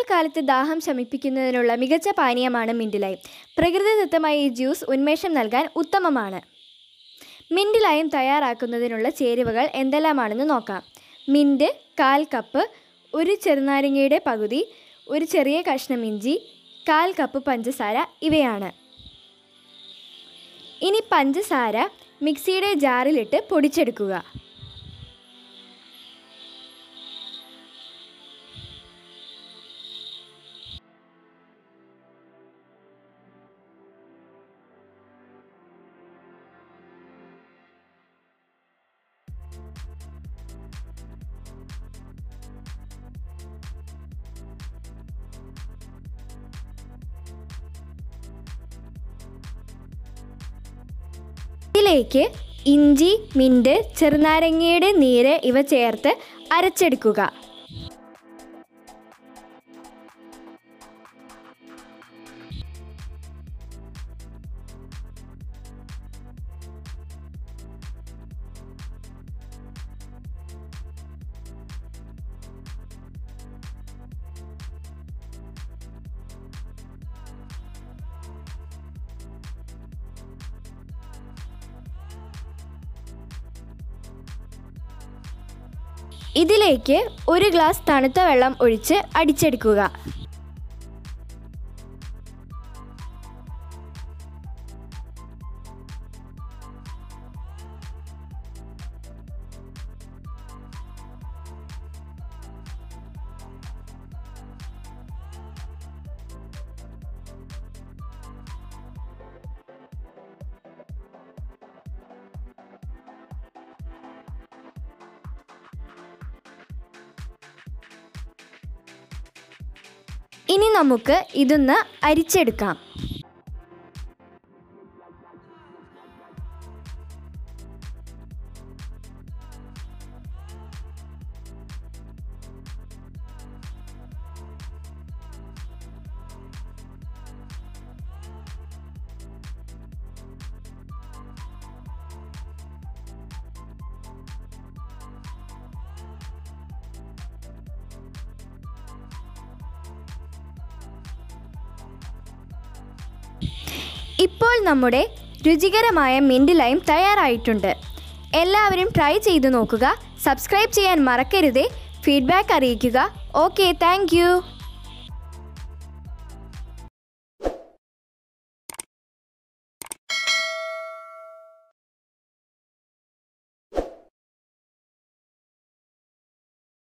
വേനൽക്കാലത്ത് ദാഹം ശമിപ്പിക്കുന്നതിനുള്ള മികച്ച പാനീയമാണ് മിൻറ്റ് ലൈം പ്രകൃതിദത്തമായ ഈ ജ്യൂസ് ഉന്മേഷം നൽകാൻ ഉത്തമമാണ് മിൻറ്റ് ലൈം തയ്യാറാക്കുന്നതിനുള്ള ചേരുവകൾ എന്തെല്ലാമാണെന്ന് നോക്കാം മിൻറ്റ് കാൽ കപ്പ് ഒരു ചെറുനാരങ്ങയുടെ പകുതി ഒരു ചെറിയ കഷ്ണം ഇഞ്ചി കാൽ കപ്പ് പഞ്ചസാര ഇവയാണ് ഇനി പഞ്ചസാര മിക്സിയുടെ ജാറിലിട്ട് പൊടിച്ചെടുക്കുക ഇതിലേക്ക് ഇഞ്ചി മിൻറ്റ് ചെറുനാരങ്ങയുടെ നീര് ഇവ ചേർത്ത് അരച്ചെടുക്കുക ഇതിലേക്ക് ഒരു ഗ്ലാസ് തണുത്ത വെള്ളം ഒഴിച്ച് അടിച്ചെടുക്കുക ഇനി നമുക്ക് ഇതൊന്ന് അരിച്ചെടുക്കാം ഇപ്പോൾ നമ്മുടെ രുചികരമായ മിൻറ്റ് ലൈം തയ്യാറായിട്ടുണ്ട് എല്ലാവരും ട്രൈ ചെയ്തു നോക്കുക സബ്സ്ക്രൈബ് ചെയ്യാൻ മറക്കരുതേ ഫീഡ്ബാക്ക് അറിയിക്കുക ഓക്കെ താങ്ക്